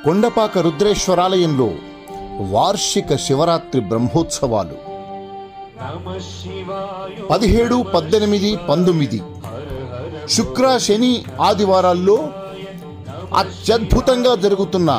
కొండపాక రుద్రేశ్వరాలయంలో వార్షిక శివరాత్రి బ్రహ్మోత్సవాలు పదిహేడు పద్దెనిమిది పంతొమ్మిది శుక్ర శని ఆదివారాల్లో అత్యద్భుతంగా జరుగుతున్న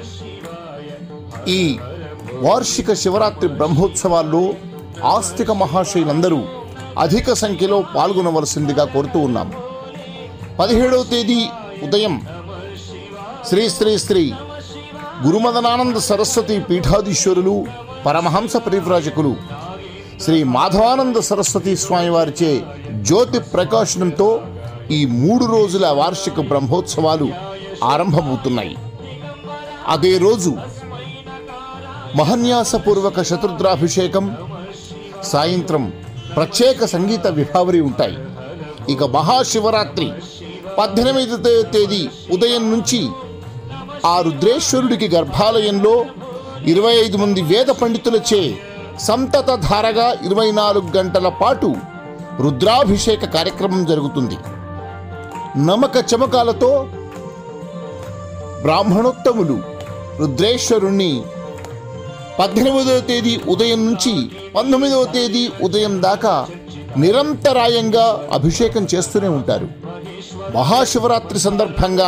ఈ వార్షిక శివరాత్రి బ్రహ్మోత్సవాల్లో ఆస్తిక మహాశయులందరూ అధిక సంఖ్యలో పాల్గొనవలసిందిగా కోరుతూ ఉన్నాం పదిహేడవ తేదీ ఉదయం శ్రీ శ్రీ శ్రీ గురుమదనానంద సరస్వతి పీఠాధీశ్వరులు పరమహంస పరివ్రాజకులు శ్రీ మాధవానంద సరస్వతి స్వామి వారిచే జ్యోతి ప్రకాశనంతో ఈ మూడు రోజుల వార్షిక బ్రహ్మోత్సవాలు ఆరంభమవుతున్నాయి అదే రోజు మహన్యాసపూర్వక శతరుద్రాభిషేకం సాయంత్రం ప్రత్యేక సంగీత విభావరి ఉంటాయి ఇక మహాశివరాత్రి పద్దెనిమిదవ తేదీ ఉదయం నుంచి ఆ రుద్రేశ్వరుడికి గర్భాలయంలో ఇరవై ఐదు మంది వేద పండితులచే సంతత ధారగా ఇరవై నాలుగు గంటల పాటు రుద్రాభిషేక కార్యక్రమం జరుగుతుంది నమక చమకాలతో బ్రాహ్మణోత్తములు రుద్రేశ్వరుణ్ణి పద్దెనిమిదవ తేదీ ఉదయం నుంచి పంతొమ్మిదవ తేదీ ఉదయం దాకా నిరంతరాయంగా అభిషేకం చేస్తూనే ఉంటారు మహాశివరాత్రి సందర్భంగా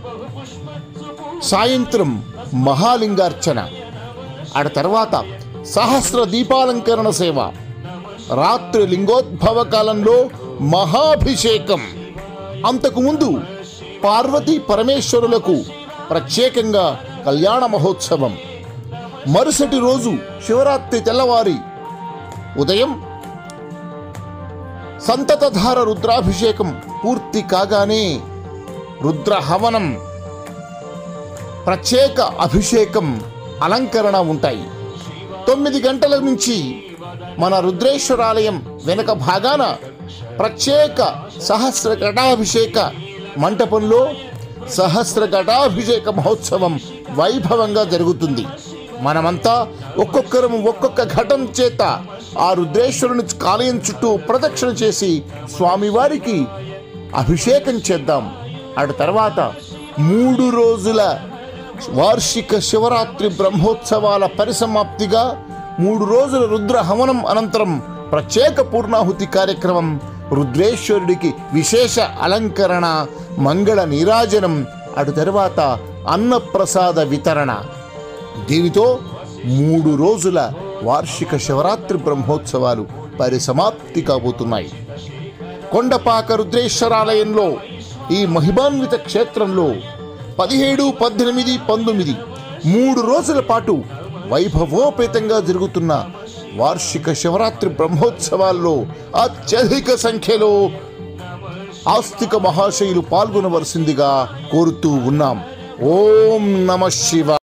సాయంత్రం మహాలింగార్చన ఆడ తర్వాత సహస్ర దీపాలంకరణ సేవ రాత్రి లింగోద్భవ కాలంలో మహాభిషేకం అంతకుముందు పార్వతీ పరమేశ్వరులకు ప్రత్యేకంగా కళ్యాణ మహోత్సవం మరుసటి రోజు శివరాత్రి తెల్లవారి ఉదయం సంతతధార రుద్రాభిషేకం పూర్తి కాగానే రుద్రహవనం ప్రత్యేక అభిషేకం అలంకరణ ఉంటాయి తొమ్మిది గంటల నుంచి మన రుద్రేశ్వరాలయం వెనక భాగాన ప్రత్యేక సహస్ర ఘటాభిషేక మంటపంలో సహస్ర ఘటాభిషేక మహోత్సవం వైభవంగా జరుగుతుంది మనమంతా ఒక్కొక్కరం ఒక్కొక్క ఘటం చేత ఆ రుద్రేశ్వరుని కాలయం చుట్టూ ప్రదక్షిణ చేసి స్వామివారికి అభిషేకం చేద్దాం అటు తర్వాత మూడు రోజుల వార్షిక శివరాత్రి బ్రహ్మోత్సవాల పరిసమాప్తిగా మూడు రోజుల రుద్ర హవనం అనంతరం ప్రత్యేక పూర్ణాహుతి కార్యక్రమం రుద్రేశ్వరుడికి విశేష అలంకరణ మంగళ నీరాజనం అటు తర్వాత అన్నప్రసాద వితరణ దీనితో మూడు రోజుల వార్షిక శివరాత్రి బ్రహ్మోత్సవాలు పరిసమాప్తి కాబోతున్నాయి కొండపాక రుద్రేశ్వరాలయంలో ఈ మహిమాన్విత క్షేత్రంలో పదిహేడు పద్దెనిమిది పంతొమ్మిది మూడు రోజుల పాటు వైభవోపేతంగా జరుగుతున్న వార్షిక శివరాత్రి బ్రహ్మోత్సవాల్లో అత్యధిక సంఖ్యలో ఆస్తిక మహాశయులు పాల్గొనవలసిందిగా కోరుతూ ఉన్నాం ఓం నమ శివ